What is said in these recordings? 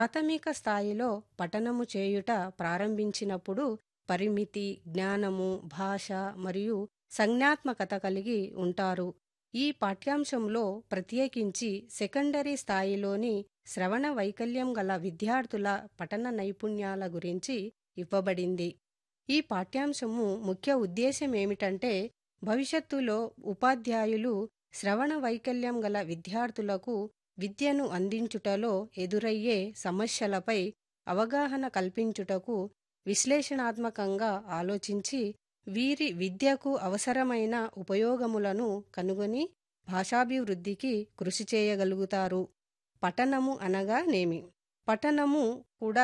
ప్రాథమిక స్థాయిలో పఠనము చేయుట ప్రారంభించినప్పుడు పరిమితి జ్ఞానము భాష మరియు సంజ్ఞాత్మకత కలిగి ఉంటారు ఈ పాఠ్యాంశంలో ప్రత్యేకించి సెకండరీ స్థాయిలోని శ్రవణ వైకల్యం గల విద్యార్థుల పఠన నైపుణ్యాల గురించి ఇవ్వబడింది ఈ పాఠ్యాంశము ముఖ్య ఉద్దేశం ఏమిటంటే భవిష్యత్తులో ఉపాధ్యాయులు శ్రవణ వైకల్యం గల విద్యార్థులకు విద్యను అందించుటలో ఎదురయ్యే సమస్యలపై అవగాహన కల్పించుటకు విశ్లేషణాత్మకంగా ఆలోచించి వీరి విద్యకు అవసరమైన ఉపయోగములను కనుగొని భాషాభివృద్ధికి కృషి చేయగలుగుతారు పఠనము అనగా నేమి పఠనము కూడా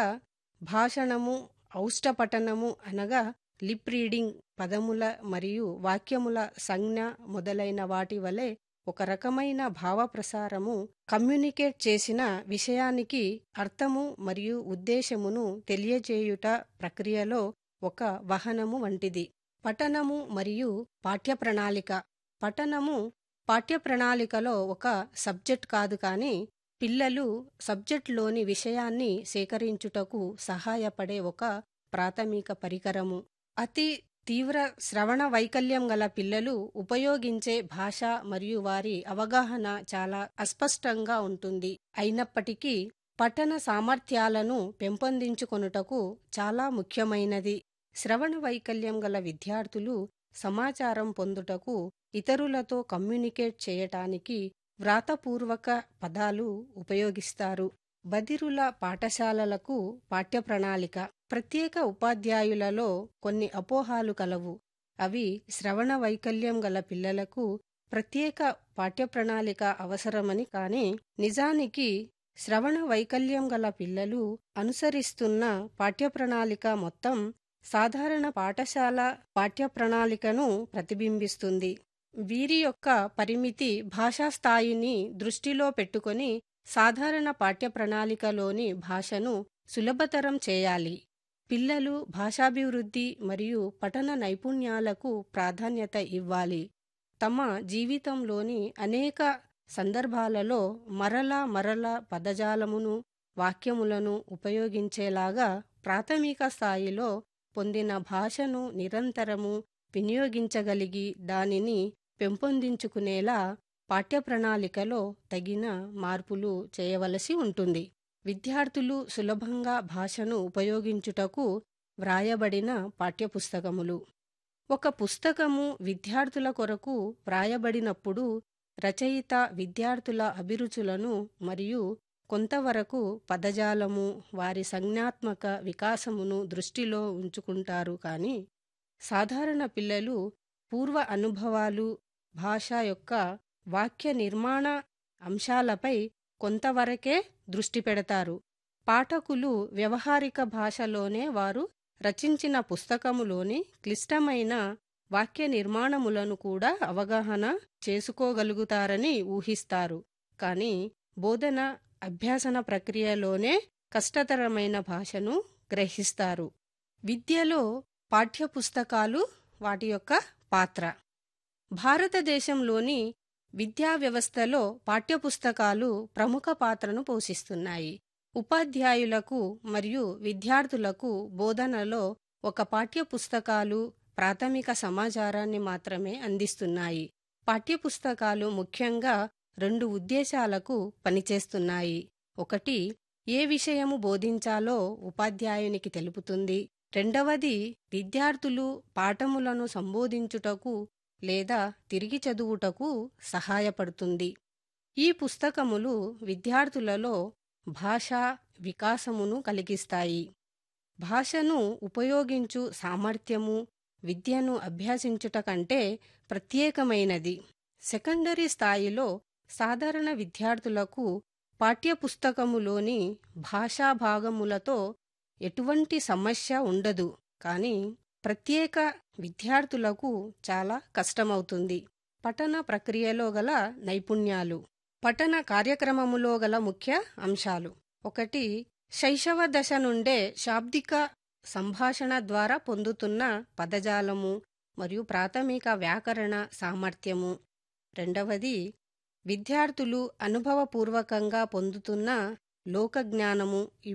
భాషణము ఔష్టపఠనము అనగా లిప్ రీడింగ్ పదముల మరియు వాక్యముల సంజ్ఞ మొదలైన వాటి వలె ఒక రకమైన భావప్రసారము కమ్యూనికేట్ చేసిన విషయానికి అర్థము మరియు ఉద్దేశమును తెలియజేయుట ప్రక్రియలో ఒక వహనము వంటిది పఠనము మరియు పాఠ్యప్రణాళిక పఠనము పాఠ్యప్రణాళికలో ఒక సబ్జెక్ట్ కాదు కానీ పిల్లలు సబ్జెక్టులోని విషయాన్ని సేకరించుటకు సహాయపడే ఒక ప్రాథమిక పరికరము అతి తీవ్ర శ్రవణ వైకల్యం గల పిల్లలు ఉపయోగించే భాష మరియు వారి అవగాహన చాలా అస్పష్టంగా ఉంటుంది అయినప్పటికీ పఠన సామర్థ్యాలను పెంపొందించుకొనుటకు చాలా ముఖ్యమైనది శ్రవణ వైకల్యం గల విద్యార్థులు సమాచారం పొందుటకు ఇతరులతో కమ్యూనికేట్ చేయటానికి వ్రాతపూర్వక పదాలు ఉపయోగిస్తారు బదిరుల పాఠశాలలకు పాఠ్యప్రణాళిక ప్రత్యేక ఉపాధ్యాయులలో కొన్ని అపోహాలు కలవు అవి శ్రవణ వైకల్యం గల పిల్లలకు ప్రత్యేక పాఠ్యప్రణాళిక అవసరమని కాని నిజానికి శ్రవణ వైకల్యం గల పిల్లలు అనుసరిస్తున్న పాఠ్యప్రణాళిక మొత్తం సాధారణ పాఠశాల పాఠ్యప్రణాళికను ప్రతిబింబిస్తుంది వీరి యొక్క పరిమితి భాషా స్థాయిని దృష్టిలో పెట్టుకొని సాధారణ పాఠ్యప్రణాళికలోని భాషను సులభతరం చేయాలి పిల్లలు భాషాభివృద్ధి మరియు పఠన నైపుణ్యాలకు ప్రాధాన్యత ఇవ్వాలి తమ జీవితంలోని అనేక సందర్భాలలో మరలా మరలా పదజాలమును వాక్యములను ఉపయోగించేలాగా ప్రాథమిక స్థాయిలో పొందిన భాషను నిరంతరము వినియోగించగలిగి దానిని పెంపొందించుకునేలా పాఠ్యప్రణాళికలో తగిన మార్పులు చేయవలసి ఉంటుంది విద్యార్థులు సులభంగా భాషను ఉపయోగించుటకు వ్రాయబడిన పాఠ్యపుస్తకములు ఒక పుస్తకము విద్యార్థుల కొరకు వ్రాయబడినప్పుడు రచయిత విద్యార్థుల అభిరుచులను మరియు కొంతవరకు పదజాలము వారి సంజ్ఞాత్మక వికాసమును దృష్టిలో ఉంచుకుంటారు కానీ సాధారణ పిల్లలు పూర్వ అనుభవాలు భాష యొక్క వాక్య నిర్మాణ అంశాలపై కొంతవరకే దృష్టి పెడతారు పాఠకులు వ్యవహారిక భాషలోనే వారు రచించిన పుస్తకములోని క్లిష్టమైన వాక్య నిర్మాణములను కూడా అవగాహన చేసుకోగలుగుతారని ఊహిస్తారు కానీ బోధన అభ్యాసన ప్రక్రియలోనే కష్టతరమైన భాషను గ్రహిస్తారు విద్యలో పాఠ్యపుస్తకాలు వాటి యొక్క పాత్ర భారతదేశంలోని విద్యా వ్యవస్థలో పాఠ్యపుస్తకాలు ప్రముఖ పాత్రను పోషిస్తున్నాయి ఉపాధ్యాయులకు మరియు విద్యార్థులకు బోధనలో ఒక పాఠ్యపుస్తకాలు ప్రాథమిక సమాచారాన్ని మాత్రమే అందిస్తున్నాయి పాఠ్యపుస్తకాలు ముఖ్యంగా రెండు ఉద్దేశాలకు పనిచేస్తున్నాయి ఒకటి ఏ విషయము బోధించాలో ఉపాధ్యాయునికి తెలుపుతుంది రెండవది విద్యార్థులు పాఠములను సంబోధించుటకు లేదా తిరిగి చదువుటకు సహాయపడుతుంది ఈ పుస్తకములు విద్యార్థులలో భాషా వికాసమును కలిగిస్తాయి భాషను ఉపయోగించు సామర్థ్యము విద్యను అభ్యసించుట కంటే ప్రత్యేకమైనది సెకండరీ స్థాయిలో సాధారణ విద్యార్థులకు పాఠ్యపుస్తకములోని భాషా భాగములతో ఎటువంటి సమస్య ఉండదు కానీ ప్రత్యేక విద్యార్థులకు చాలా కష్టమవుతుంది పఠన ప్రక్రియలో గల నైపుణ్యాలు పఠన కార్యక్రమములో గల ముఖ్య అంశాలు ఒకటి శైశవ దశ నుండే శాబ్దిక సంభాషణ ద్వారా పొందుతున్న పదజాలము మరియు ప్రాథమిక వ్యాకరణ సామర్థ్యము రెండవది విద్యార్థులు అనుభవపూర్వకంగా పొందుతున్న లోకజ్ఞానము